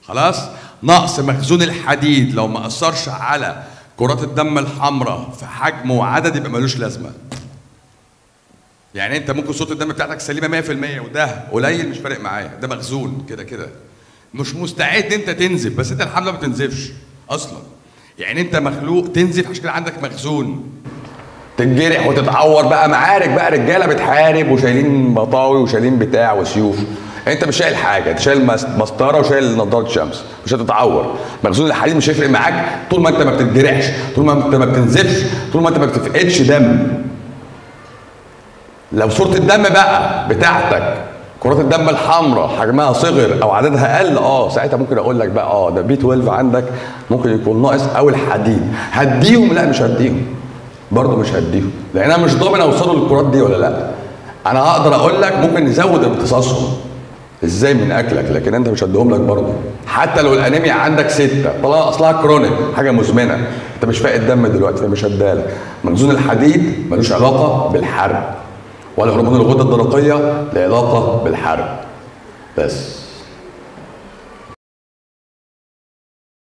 خلاص نقص مخزون الحديد لو ما اثرش على كرات الدم الحمراء في حجم وعدد يبقى ملوش لازمه يعني انت ممكن صوره الدم بتاعتك سليمه 100% وده قليل مش فارق معايا ده مخزون كده كده مش مستعد انت تنزف بس انت الحمله ما بتنزفش اصلا يعني انت مخلوق تنزف عشان كده عندك مخزون تتجرح وتتعور بقى معارك بقى رجاله بتحارب وشايلين مطاوي وشايلين بتاع وسيوف انت مش شايل حاجه انت شايل مس- مسطره وشايل نظاره شمس مش هتتعور مخزون الحديد مش هيفرق معاك طول ما انت ما بتتجرحش طول ما انت ما بتنزفش طول ما انت ما بتفقدش دم لو صوره الدم بقى بتاعتك كرات الدم الحمراء حجمها صغر او عددها قل اه ساعتها ممكن اقول لك بقى اه ده بي 12 عندك ممكن يكون ناقص او الحديد هديهم لا مش هديهم برضه مش هديهم لان انا مش ضامن اوصلوا للكرات دي ولا لا انا هقدر اقول لك ممكن نزود امتصاصهم ازاي من اكلك لكن انت مش هديهم لك برضه حتى لو الانيميا عندك سته طالما اصلها كرونيك حاجه مزمنه انت مش فاقد دم دلوقتي فمش هديها لك مخزون الحديد ملوش علاقه بالحرب ولا هرمون الغده الدرقيه له علاقه بالحرب بس